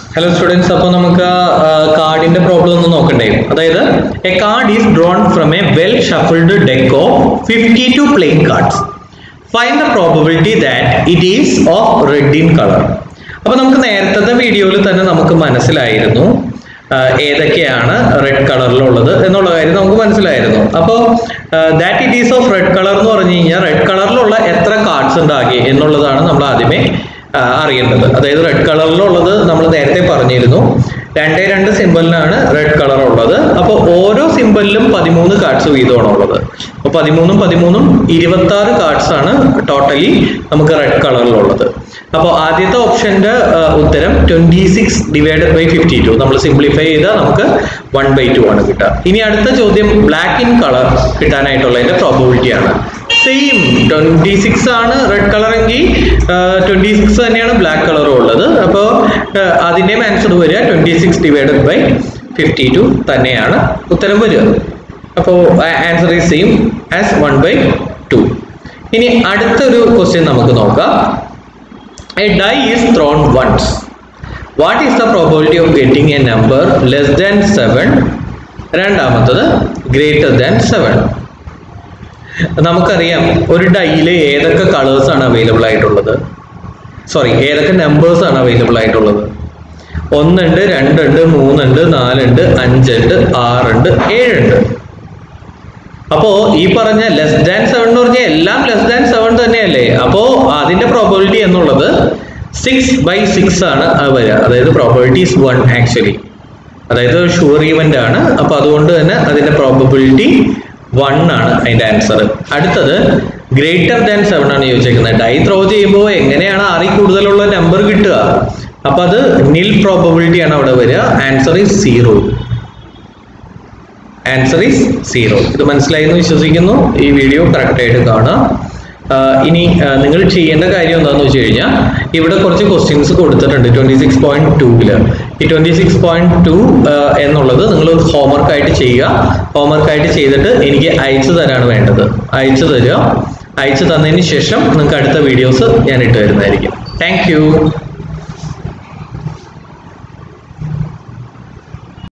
hello students അപ്പോൾ നമുക്ക് കാർഡിന്റെ പ്രോബ്ലം ഒന്ന് നോക്കണ്ടേ അതായത് a card is drawn from a well shuffled deck of fifty two plain cards find the probability that it is of red in colour അപ്പോൾ നമുക്ക് നേരത്തെ വീഡിയോയിൽ തന്നെ നമുക്ക് മനസ്സിലായിരുന്നു ആ, ഏതൊക്കെയാണ് റെഡ് കളറിലുള്ളത് എന്നുള്ള കാര്യം നമുക്ക് മനസ്സിലായിരുന്നു അപ്പോൾ that it is of red colour എന്ന് പറഞ്ഞു കഴിഞ്ഞാൽ റെഡ് കളറിലുള്ള എത്ര കാർഡ്സ് ഉണ്ടാക്കി എന്നുള്ളതാണ് നമ്മൾ ആദ്യമേ ആ, അറിയേണ്ടത് അതായത് റെഡ് കളറിലുള്ളത് നമ്മൾ നേരത്തെ പറഞ്ഞിരുന്നു രണ്ടേ രണ്ട് സിമ്പലിനാണ് റെഡ് കളർ ഉള്ളത് അപ്പോൾ ഓരോ സിമ്പലിലും പതിമൂന്ന് കാർഡ്സ് വീതമാണ് ഉള്ളത് അപ്പോൾ പതിമൂന്നും പതിമൂന്നും ഇരുപത്തി ആറ് കാർഡ്സ് ആണ് ടോട്ടലി നമുക്ക് റെഡ് കളറിലുള്ളത് അപ്പോൾ ആദ്യത്തെ ഓപ്ഷന്റെ ആ, ഉത്തരം twenty six divided by fifty two നമ്മൾ സിംപ്ലിഫൈ ചെയ്താൽ നമുക്ക് വൺ ബൈ ടു ആണ് കിട്ടുക ഇനി അടുത്ത ചോദ്യം ബ്ലാക്ക് ഇൻ കളർ കിട്ടാനായിട്ടുള്ളതിന്റെ പ്രോബിലിറ്റി ആണ് സെയിം ട്വന്റി സിക്സ് ആണ് റെഡ് കളർ എങ്കിൽ ട്വന്റി സിക്സ് തന്നെയാണ് ബ്ലാക്ക് കളറും ഉള്ളത് അപ്പോൾ അതിൻ്റെയും ആൻസർ വരിക twenty six divided by fifty two തന്നെയാണ് ഉത്തരം വരിക അപ്പോൾ answer is same as one by two ഇനി അടുത്തൊരു ക്വസ്റ്റ്യൻ നമുക്ക് നോക്കാം a die is thrown once what is the probability of getting a number less than seven രണ്ടാമത്തത് ഗ്രേറ്റർ ദാൻ സെവൻ നമുക്കറിയാം ഒരു ഡൈയിൽ ഏതൊക്കെ കളേഴ്സ് ആണ് അവൈലബിൾ ആയിട്ടുള്ളത് സോറി ഏതൊക്കെ നമ്പേഴ്സ് ആണ് അവൈലബിൾ ആയിട്ടുള്ളത് ഒന്നുണ്ട് രണ്ടുണ്ട് മൂന്നുണ്ട് നാലുണ്ട് അഞ്ചുണ്ട് ആറുണ്ട് ഏഴുണ്ട് അപ്പോ ഈ പറഞ്ഞ ലെസ് ദാൻ സെവൻ എന്ന് പറഞ്ഞാൽ എല്ലാം ലെസ് ദാൻ സെവൻ തന്നെയല്ലേ അപ്പോ അതിന്റെ പ്രോബിലിറ്റി എന്നുള്ളത് സിക്സ് ബൈ സിക്സ് ആണ് അത് വരിക അതായത് പ്രോബിലിറ്റി ഇസ് വൺ ആക്ച്വലി അതായത് ഷുവർ ഈവന്റ് ആണ് അപ്പൊ അതുകൊണ്ട് തന്നെ അതിന്റെ പ്രോബിലിറ്റി വൺ ആണ് അതിന്റെ ആൻസർ അടുത്തത് ഗ്രേറ്റർ ദാൻ സെവൻ ആണ് ചോദിച്ചേക്കുന്നത് ഡൈ ത്രോ ചെയ്യുമ്പോൾ എങ്ങനെയാണ് ആറിൽ കൂടുതലുള്ള നമ്പർ കിട്ടുക അപ്പൊ അത് നിൽ പ്രോബിലിറ്റി ആണ് അവിടെ വരിക answer is zero answer is zero ഇത് മനസ്സിലായി എന്ന് വിശ്വസിക്കുന്നു ഈ വീഡിയോ കറക്റ്റ് ആയിട്ട് കാണാം ആഹ് ഇനി ആഹ് നിങ്ങൾ ചെയ്യേണ്ട കാര്യം എന്താണെന്ന് വെച്ച് കഴിഞ്ഞാൽ ഇവിടെ കുറച്ച് ക്വസ്റ്റ്യൻസ് കൊടുത്തിട്ടുണ്ട് ട്വന്റി സിക്സ് പോയിന്റ് ടൂവില് ഈ ട്വന്റി സിക്സ് പോയിന്റ് ടു എന്നുള്ളത് നിങ്ങൾ ഹോംവർക്ക് ആയിട്ട് ചെയ്യുക ഹോംവർക്ക് ആയിട്ട് ചെയ്തിട്ട് എനിക്ക് അയച്ചു തരാണ് വേണ്ടത് അയച്ചു തരിക അയച്ചു തന്നതിന് ശേഷം നിങ്ങൾക്ക് അടുത്ത വീഡിയോസ് ഞാൻ ഇട്ട് തരുന്നതായിരിക്കും താങ്ക്